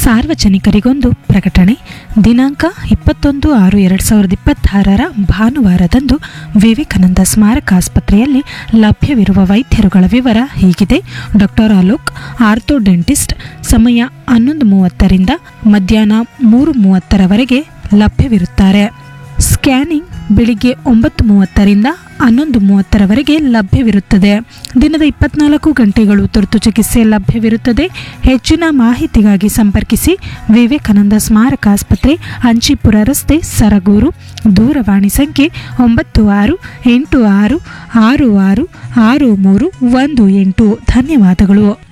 ಸಾರ್ವಜನಿಕರಿಗೊಂದು ಪ್ರಕಟಣೆ ದಿನಾಂಕ ಇಪ್ಪತ್ತೊಂದು ಆರು ಎರಡು ಸಾವಿರದ ಇಪ್ಪತ್ತಾರರ ಭಾನುವಾರದಂದು ವಿವೇಕಾನಂದ ಸ್ಮಾರಕ ಆಸ್ಪತ್ರೆಯಲ್ಲಿ ಲಭ್ಯವಿರುವ ವೈದ್ಯರುಗಳ ವಿವರ ಹೀಗಿದೆ ಡಾಕ್ಟರ್ ಅಲೋಕ್ ಆರ್ಥೋ ಡೆಂಟಿಸ್ಟ್ ಸಮಯ ಹನ್ನೊಂದು ಮೂವತ್ತರಿಂದ ಮಧ್ಯಾಹ್ನ ಮೂರು ಮೂವತ್ತರವರೆಗೆ ಲಭ್ಯವಿರುತ್ತಾರೆ ಸ್ಕ್ಯಾನಿಂಗ್ ಬೆಳಿಗ್ಗೆ ಒಂಬತ್ತು ಮೂವತ್ತರಿಂದ ಹನ್ನೊಂದು ಮೂವತ್ತರವರೆಗೆ ಲಭ್ಯವಿರುತ್ತದೆ ದಿನದ ಇಪ್ಪತ್ನಾಲ್ಕು ಗಂಟೆಗಳು ತುರ್ತು ಚಿಕಿತ್ಸೆ ಲಭ್ಯವಿರುತ್ತದೆ ಹೆಚ್ಚಿನ ಮಾಹಿತಿಗಾಗಿ ಸಂಪರ್ಕಿಸಿ ವಿವೇಕಾನಂದ ಸ್ಮಾರಕ ಆಸ್ಪತ್ರೆ ಅಂಚಿಪುರ ರಸ್ತೆ ಸರಗೂರು ದೂರವಾಣಿ ಸಂಖ್ಯೆ ಒಂಬತ್ತು ಆರು ಎಂಟು ಆರು ಆರು ಆರು ಆರು ಮೂರು ಒಂದು ಎಂಟು ಧನ್ಯವಾದಗಳು